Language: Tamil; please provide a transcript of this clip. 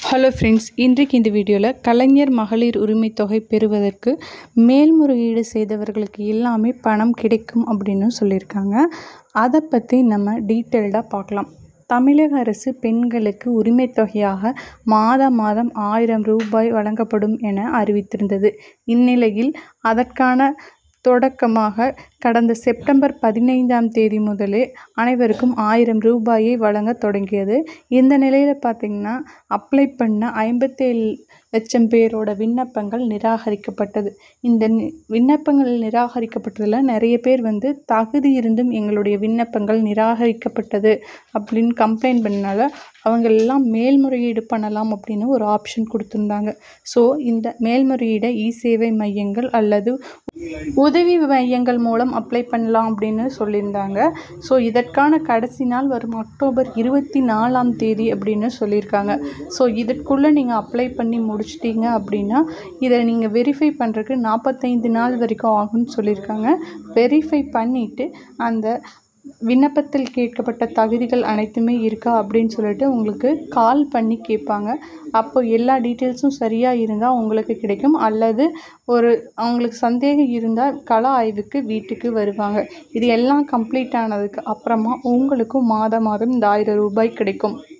ஹலோ ஃப்ரெண்ட்ஸ் இன்றைக்கு இந்த வீடியோவில் கலைஞர் மகளிர் உரிமை தொகை பெறுவதற்கு மேல்முறையீடு செய்தவர்களுக்கு எல்லாமே பணம் கிடைக்கும் அப்படின்னு சொல்லியிருக்காங்க அதை பற்றி நம்ம டீட்டெயில்டாக பார்க்கலாம் தமிழக அரசு பெண்களுக்கு உரிமை தொகையாக மாதம் மாதம் ஆயிரம் ரூபாய் வழங்கப்படும் என அறிவித்திருந்தது இந்நிலையில் அதற்கான தொடக்கமாக கடந்த செப்டம்பர் பதினைந்தாம் தேதி முதலே அனைவருக்கும் ஆயிரம் ரூபாயை வழங்க தொடங்கியது இந்த நிலையில் பார்த்திங்கன்னா அப்ளை பண்ண ஐம்பத்தேழு லட்சம் பேரோட விண்ணப்பங்கள் நிராகரிக்கப்பட்டது இந்த நி- விண்ணப்பங்கள் நிராகரிக்கப்பட்டதில் நிறைய பேர் வந்து தகுதி இருந்தும் எங்களுடைய விண்ணப்பங்கள் நிராகரிக்கப்பட்டது அப்படின்னு கம்ப்ளைண்ட் பண்ணனால அவங்க எல்லாம் மேல்முறையீடு பண்ணலாம் அப்படின்னு ஒரு ஆப்ஷன் கொடுத்துருந்தாங்க ஸோ இந்த மேல்முறையீடை இ சேவை மையங்கள் அல்லது உதவி மையங்கள் மூலம் அப்ளை பண்ணலாம் அப்படின்னு சொல்லியிருந்தாங்க ஸோ இதற்கான கடைசி நாள் வரும் அக்டோபர் இருபத்தி நாலாம் தேதி அப்படின்னு சொல்லியிருக்காங்க ஸோ இதற்குள்ளே நீங்கள் அப்ளை பண்ணி முடிச்சிட்டீங்க அப்படின்னா இதை நீங்கள் வெரிஃபை பண்ணுறதுக்கு நாற்பத்தைந்து நாள் வரைக்கும் ஆகும்னு சொல்லியிருக்காங்க வெரிஃபை பண்ணிவிட்டு அந்த விண்ணப்பத்தில் கேட்கப்பட்ட தகுதிகள் அனைத்துமே இருக்கா அப்படின்னு சொல்லிட்டு உங்களுக்கு கால் பண்ணி கேட்பாங்க அப்போ எல்லா டீட்டெயில்ஸும் சரியாக இருந்தால் உங்களுக்கு கிடைக்கும் அல்லது ஒரு அவங்களுக்கு சந்தேகம் இருந்தால் கள ஆய்வுக்கு வீட்டுக்கு வருவாங்க இது எல்லாம் கம்ப்ளீட் ஆனதுக்கு அப்புறமா உங்களுக்கும் மாதம் மாதம் இந்த ஆயிரம் ரூபாய் கிடைக்கும்